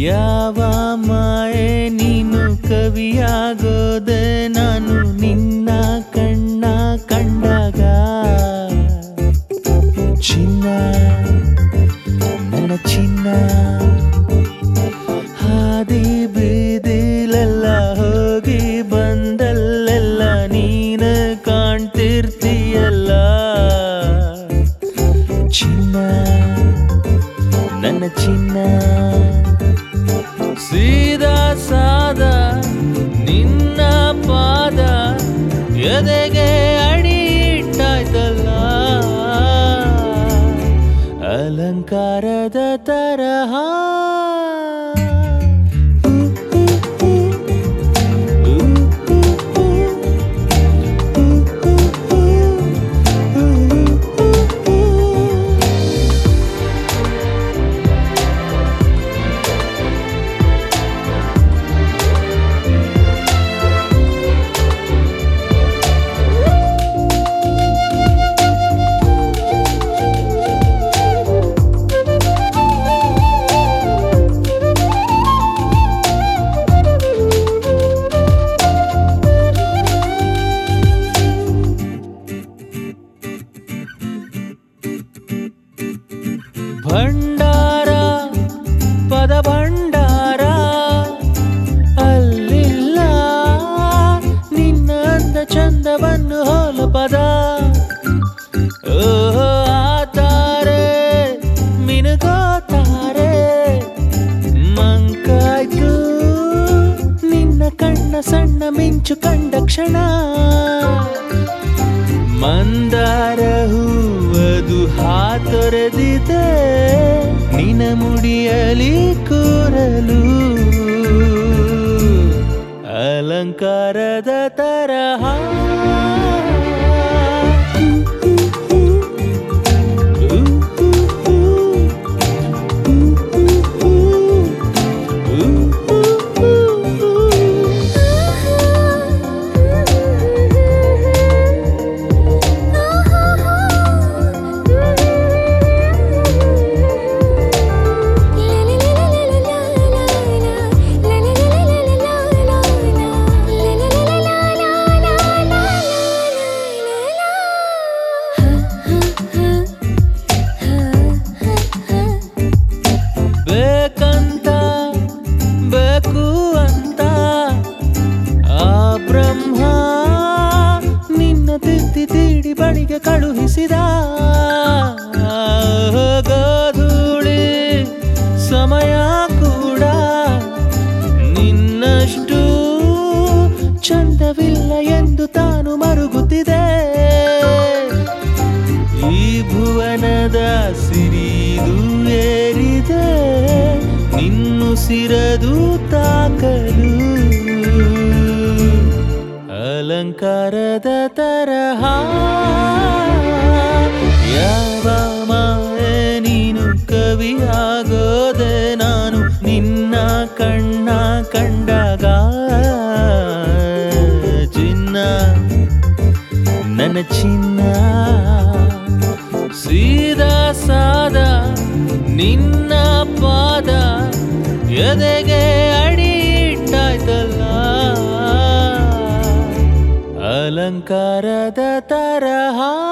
ಯಾವ ಮಾಯೆ ನೀನು ಕವಿಯಾಗೋದೆ ನಾನು ನಿನ್ನ ಕಣ್ಣ ಕಂಡಾಗ ಚಿನ್ನ ನನ್ನ ಚಿನ್ನ ಹಾದಿ ಬೀದಿಲೆಲ್ಲ ಹೋಗಿ ಬಂದಲ್ಲೆಲ್ಲ ನೀನ ಕಾಣ್ತಿರ್ತೀಯಲ್ಲ ಚಿನ್ನ ನನ್ನ ಚಿನ್ನ ಸೀದಾ ಸಾದ ನಿನ್ನ ಪಾದ ಎದೆಗೆ ಅಡಿ ಇಟ್ಟಾಯ್ತಲ್ಲ ಅಲಂಕಾರದ ತರಹ ಭಂಡಾರ ಪದ ಭಂಡಾರ ಅಲ್ಲಿಲ್ಲ ನಿನ್ನ ಅಂದ ಚಂದವನ್ನು ಹೋಲ ಪದ ಓಹೋ ಆತಾರೆ ಮಿನುಗೋತಾರೆ ಮಂಕಾಯ್ತು ನಿನ್ನ ಕಣ್ಣ ಸಣ್ಣ ಮಿಂಚು ಕಂಡ ಕ್ಷಣ ಮಂದಾರ ಹೂವದು ಹಾತೊರೆದಿದೆ ನಿನ ಮುಡಿಯಲಿ ಕೂರಲು ಅಲಂಕಾರದ ತರಹ ಬೇಕಂತ ಬೇಕು ಅಂತ ಆ ಬ್ರಹ್ಮ ನಿನ್ನ ತಿದ್ದಿ ತೀಡಿ ಬಳಿಗೆ ಕಳುಹಿಸಿದ ಗೋಧೂಳಿ ಸಮಯ ಕೂಡ ನಿನ್ನಷ್ಟು ಚಂದವಿಲ್ಲ ಎಂದು ತಾನು ಮರುಗುತ್ತಿದೆ ಈ ಭುವನದ ಸಿರಿದು ಏರಿದೆ ನಿನ್ನುಸಿರದು ತಾಕಲು ಅಲಂಕಾರದ ತರಹ ಯಾವ ಮಾಯೆ ನೀನು ಕವಿಯಾಗೋದೆ ನಾನು ನಿನ್ನ ಕಣ್ಣ ಕಂಡಾಗ ಚಿನ್ನ ನನ್ನ ಚಿನ್ನ ಸೀದಾ ಸಾದ ನಿನ್ನ ಪಾದ ಎದೆಗೆ ಅಡಿ ಇಟ್ಟಾಯ್ತಲ್ಲ ಅಲಂಕಾರದ ತರಹ